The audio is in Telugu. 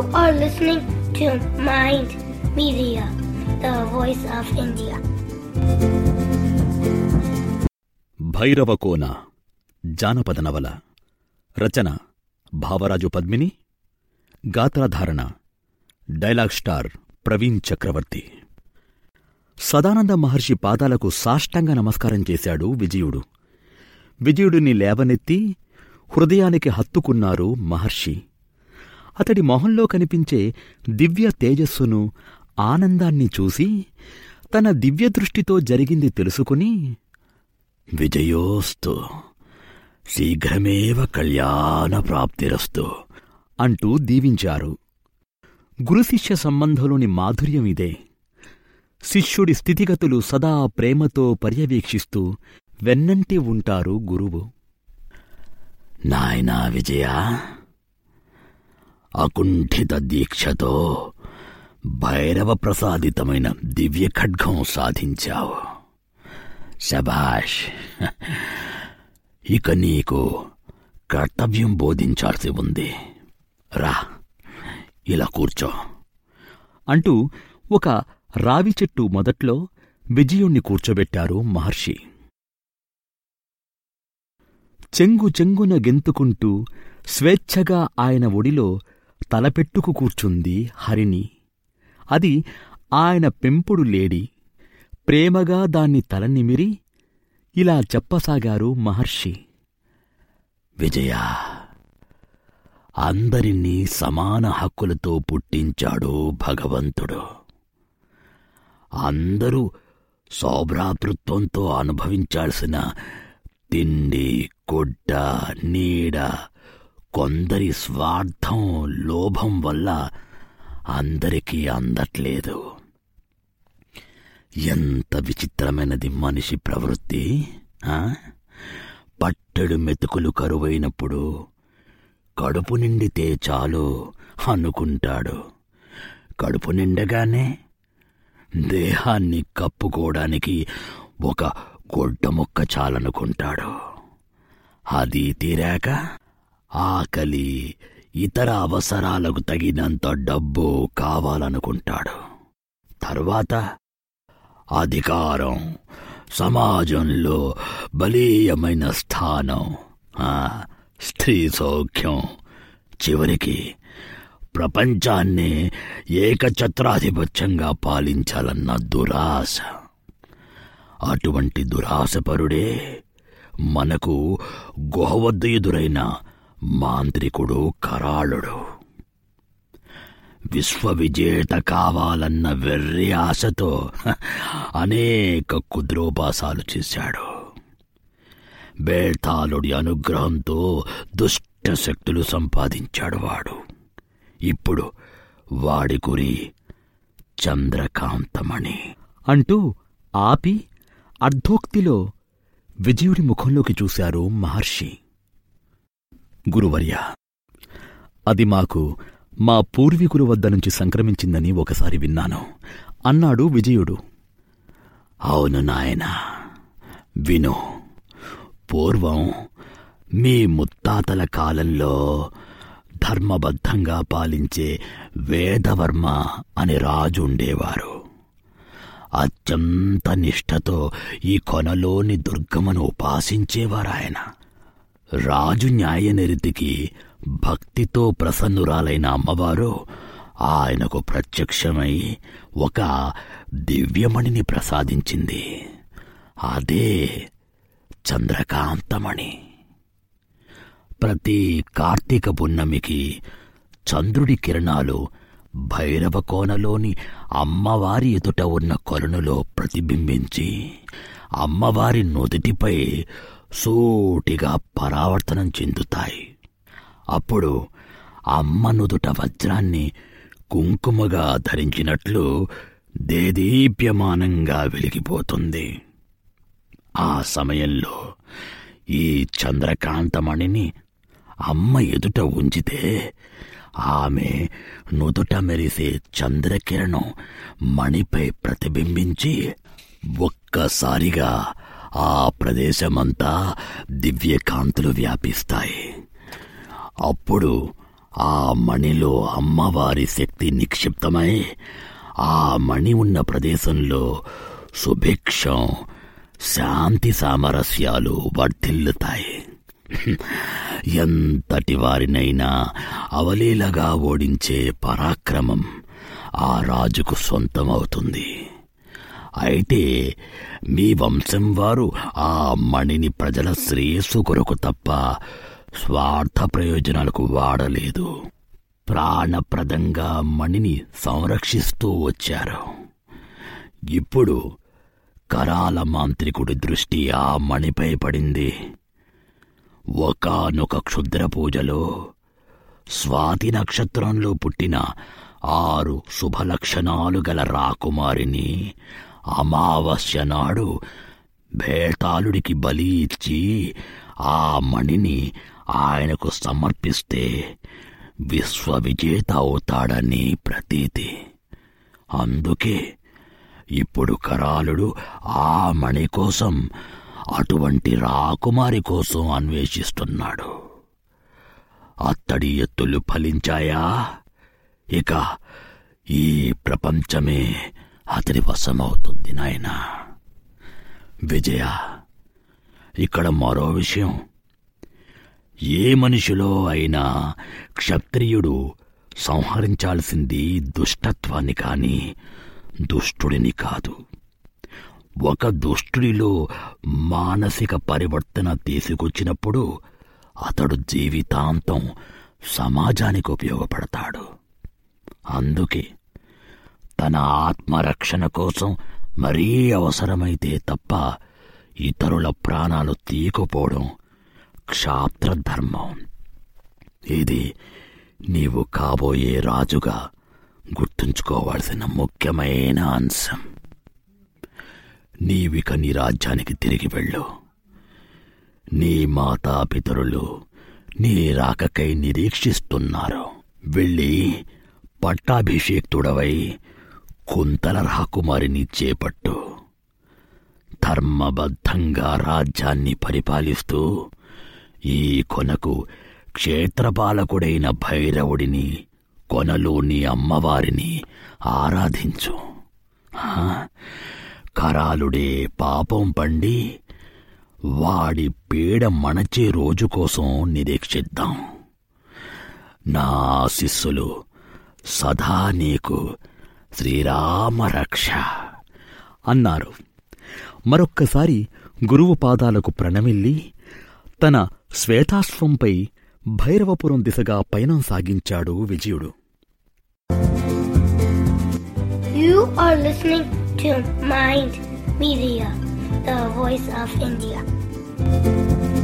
are listening to Mind Media, the voice of India. Bhairavakona జానపద నవల రచన భావరాజు పద్మిని గాత్రధారణ డైలాగ్ స్టార్ ప్రవీణ్ చక్రవర్తి సదానంద మహర్షి పాదాలకు సాష్టంగా నమస్కారం చేశాడు విజయుడు విజయుడిని లేవనెత్తి హృదయానికి హత్తుకున్నారు మహర్షి అతడి మొహంలో కనిపించే దివ్య తేజస్సును ఆనందాన్ని చూసి తన దివ్య దృష్టితో జరిగింది తెలుసుకుని విజయోస్తు శీఘ్రమేవ కళ్యాణ ప్రాప్తిరస్తు అంటూ దీవించారు గురుశిష్య సంబంధంలోని మాధుర్యం ఇదే శిష్యుడి స్థితిగతులు సదా ప్రేమతో పర్యవేక్షిస్తూ వెన్నంటి ఉంటారు గురువు నాయనా విజయ అకుంఠిత దీక్షతో భైరవ ప్రసాదితమైన దివ్య ఖడ్గం సాధించావు శబాష్ ఇక నీకు కర్తవ్యం బోధించాల్సి ఉంది రా ఇలా కూర్చో అంటూ ఒక రావి చెట్టు మొదట్లో విజయుణ్ణి కూర్చోబెట్టారు మహర్షి చెంగు చెంగున గెంతుకుంటూ స్వేచ్ఛగా ఆయన ఒడిలో తలపెట్టుకు కూర్చుంది హరిణి అది ఆయన పెంపుడు లేడి ప్రేమగా దాన్ని తలనిమిరి ఇలా చెప్పసాగారు మహర్షి విజయ అందరినీ సమాన హక్కులతో పుట్టించాడు భగవంతుడు అందరూ సౌభ్రాతృత్వంతో అనుభవించాల్సిన తిండి గుడ్డ నీడ కొందరి స్వార్థం లోభం వల్ల అందరికీ అందట్లేదు ఎంత విచిత్రమైనది మనిషి ప్రవృత్తి ఆ? పట్టెడు మెతుకులు కరువైనప్పుడు కడుపు నిండితే చాలు అనుకుంటాడు కడుపు నిండగానే దేహాన్ని కప్పుకోవడానికి ఒక గొడ్డ ముక్క చాలనుకుంటాడు అది తీరాక ఆకలి ఇతర అవసరాలకు తగినంత డబ్బు కావాలనుకుంటాడు తర్వాత అధికారం సమాజంలో బలీయమైన స్థానం ఆ, స్త్రీ సౌఖ్యం చివరికి ప్రపంచాన్ని ఏకఛత్రాధిపత్యంగా పాలించాలన్న దురాశ అటువంటి దురాశపరుడే మనకు గుహవద్ద ఎదురైన మాంత్రికుడు కరాళుడు విశ్వవిజేత కావాలన్న వెర్రి ఆశతో హ, అనేక కుద్రోపాసాలు చేశాడు బేతాళుడి అనుగ్రహంతో దుష్ట శక్తులు సంపాదించాడు వాడు ఇప్పుడు వాడి గురి చంద్రకాంతమణి అంటూ ఆపి అర్ధోక్తిలో విజయుడి ముఖంలోకి చూశారు మహర్షి గురువర్య అది మాకు మా పూర్వీకుల వద్ద నుంచి సంక్రమించిందని ఒకసారి విన్నాను అన్నాడు విజయుడు అవును నాయనా విను పూర్వం మీ ముత్తాతల కాలంలో ధర్మబద్ధంగా పాలించే వేదవర్మ అని రాజు ఉండేవారు అత్యంత నిష్ఠతో ఈ కొనలోని దుర్గమను ఉపాసించేవారాయన రాజు న్యాయనిరితికి భక్తితో ప్రసన్నురాలైన అమ్మవారు ఆయనకు ప్రత్యక్షమై ఒక దివ్యమణిని ప్రసాదించింది అదే చంద్రకాంతమణి ప్రతి కార్తీక పున్నమికి చంద్రుడి కిరణాలు భైరవ కోనలోని అమ్మవారి ఎదుట ఉన్న కొలనులో ప్రతిబింబించి అమ్మవారి నుదుటిపై సూటిగా పరావర్తనం చెందుతాయి అప్పుడు అమ్మ నుదుట వజ్రాన్ని కుంకుమగా ధరించినట్లు దేదీప్యమానంగా వెలిగిపోతుంది ఆ సమయంలో ఈ చంద్రకాంతమణిని అమ్మ ఎదుట ఉంచితే ఆమె నుదుట మెరిసే చంద్రకిరణం మణిపై ప్రతిబింబించి ఒక్కసారిగా ఆ ప్రదేశమంతా దివ్యకాంతులు వ్యాపిస్తాయి అప్పుడు ఆ మణిలో అమ్మవారి శక్తి నిక్షిప్తమై ఆ మణి ఉన్న ప్రదేశంలో సుభిక్షం శాంతి సామరస్యాలు వర్ధిల్లుతాయి ఎంతటి వారినైనా అవలీలగా ఓడించే పరాక్రమం ఆ రాజుకు సొంతమవుతుంది అయితే మీ వంశం వారు ఆ మణిని ప్రజల శ్రేయస్సు కొరకు తప్ప స్వార్థ ప్రయోజనాలకు వాడలేదు ప్రాణప్రదంగా మణిని సంరక్షిస్తూ వచ్చారు ఇప్పుడు కరాల మాంత్రికుడి దృష్టి ఆ మణిపై పడింది ఒకానొక క్షుద్ర పూజలో స్వాతి నక్షత్రంలో పుట్టిన ఆరు శుభలక్షణాలు గల రాకుమారిని అమావాస్య నాడు భేతాళుడికి బలి ఇచ్చి ఆ మణిని ఆయనకు సమర్పిస్తే విశ్వవిజేత అవుతాడని ప్రతీతి అందుకే ఇప్పుడు కరాలుడు ఆ మణి కోసం అటువంటి రాకుమారి కోసం అన్వేషిస్తున్నాడు అత్తడి ఎత్తులు ఫలించాయా ఇక ఈ ప్రపంచమే అతడి వశమవుతుంది నాయనా విజయ ఇక్కడ మరో విషయం ఏ మనిషిలో అయినా క్షత్రియుడు సంహరించాల్సింది దుష్టత్వాన్ని కాని దుష్టుడిని కాదు ఒక దుష్టుడిలో మానసిక పరివర్తన తీసుకొచ్చినప్పుడు అతడు జీవితాంతం సమాజానికి ఉపయోగపడతాడు అందుకే తన ఆత్మరక్షణ కోసం మరీ అవసరమైతే తప్ప ఇతరుల ప్రాణాలు తీయకపోవడం క్షాత్రధర్మం ఇది నీవు కాబోయే రాజుగా గుర్తుంచుకోవాల్సిన ముఖ్యమైన అంశం నీవిక నీ రాజ్యానికి తిరిగి వెళ్ళు నీ మాతాపితరులు నీ రాకకై నిరీక్షిస్తున్నారు వెళ్ళి పట్టాభిషేక్తుడవై కుంతల రాకుమారిని చేపట్టు ధర్మబద్ధంగా రాజ్యాన్ని పరిపాలిస్తూ ఈ కొనకు క్షేత్రపాలకుడైన భైరవుడిని కొనలోని అమ్మవారిని ఆరాధించు ఆ, కరాలుడే పాపం పండి వాడి పీడ మణచే రోజు కోసం నిరీక్షిద్దాం నా శిస్సులు సదా నీకు శ్రీరామ రక్ష అన్నారు మరొక్కసారి గురువు పాదాలకు ప్రణమిల్లి తన శ్వేతాశ్వంపై భైరవపురం దిశగా పయనం సాగించాడు విజయుడు You are listening to Mind Media, the voice of India.